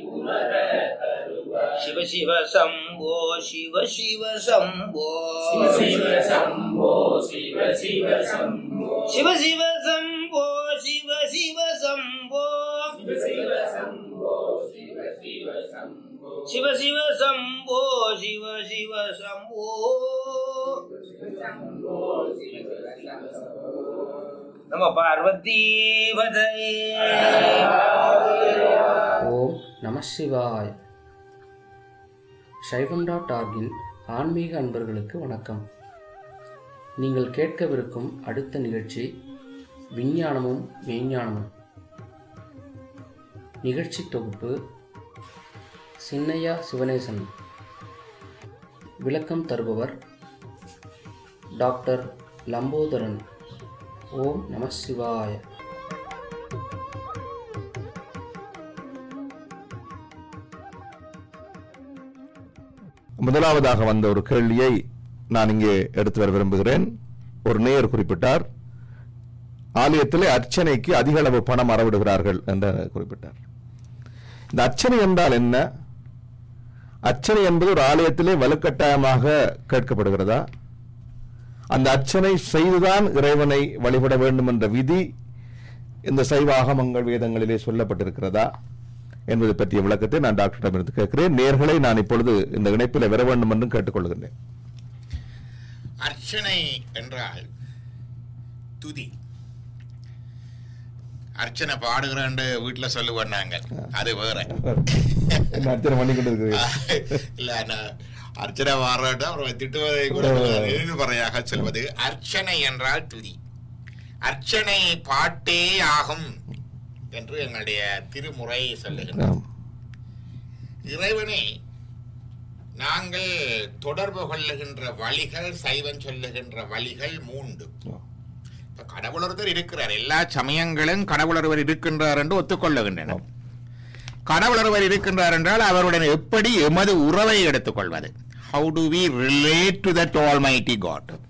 சிவ சிவ சம்போ சிவ சிவ சம்போ சிவ சம்போ சிவ சிவ சம்போ சிவ சிவ சம்போ சிவ சிவ சம்போ சிவ சம்போ சிவ சிவ சம்போ சிவ சிவ சம்போ சிவ சிவ சம்போ சம்போ சிவ சிவ சம்போ நம பார்வதி பதையே ஓம் நம சிவாய் சைவம் டாட் ஆர்கின் ஆன்மீக அன்பர்களுக்கு வணக்கம் நீங்கள் கேட்கவிருக்கும் அடுத்த நிகழ்ச்சி விஞ்ஞானமும் மெய்ஞானமும் நிகழ்ச்சி தொகுப்பு சின்னையா சிவனேசன் விளக்கம் தருபவர் டாக்டர் லம்போதரன் ஓம் நம சிவாய முதலாவதாக வந்த ஒரு கேள்வியை நான் இங்கே எடுத்து வர விரும்புகிறேன் ஒரு நேயர் குறிப்பிட்டார் ஆலயத்திலே அர்ச்சனைக்கு அதிக அளவு பணம் அறவிடுகிறார்கள் என்று குறிப்பிட்டார் இந்த அர்ச்சனை என்றால் என்ன அர்ச்சனை என்பது ஒரு ஆலயத்திலே வலுக்கட்டாயமாக கேட்கப்படுகிறதா அந்த அர்ச்சனை செய்துதான் இறைவனை வழிபட வேண்டும் என்ற விதி இந்த சைவ ஆகமங்கள் வேதங்களிலே சொல்லப்பட்டிருக்கிறதா என்பது பற்றிய விளக்கத்தை நான் டாக்டரிடமிருந்து கேட்கிறேன் நேர்களை நான் இப்பொழுது இந்த இணைப்பில் வர வேண்டும் என்றும் கேட்டுக்கொள்கின்றேன் அர்ச்சனை என்றால் துதி அர்ச்சனை பாடுகிறேன்னு வீட்டுல சொல்லுவோம் நாங்கள் அது வேற என்ன அர்ச்சனை பண்ணி கொண்டிருக்கிறீர்கள் இல்ல நான் அர்ச்சனை பாடுறேன் அப்புறம் திட்டுவதை கூட எதிர்மறையாக சொல்வது அர்ச்சனை என்றால் துதி அர்ச்சனை பாட்டே ஆகும் என்று எங்களுடைய திருமுறை சொல்லுகிறது ஆம். இறைவனை நாங்கள் தொடர்பு கொள்ளுகின்ற வழிகள் சைவன் சொல்லுகின்ற வழிகள் மூன்று இப்ப கடவுள் ஒருத்தர் இருக்கிறார் எல்லா சமயங்களும் கடவுள் ஒருவர் இருக்கின்றார் என்று ஒத்துக்கொள்ளுகின்றன கடவுள் ஒருவர் இருக்கின்றார் என்றால் அவருடன் எப்படி எமது உறவை எடுத்துக்கொள்வது how to we relate to that ஆல் மைட்டி காட்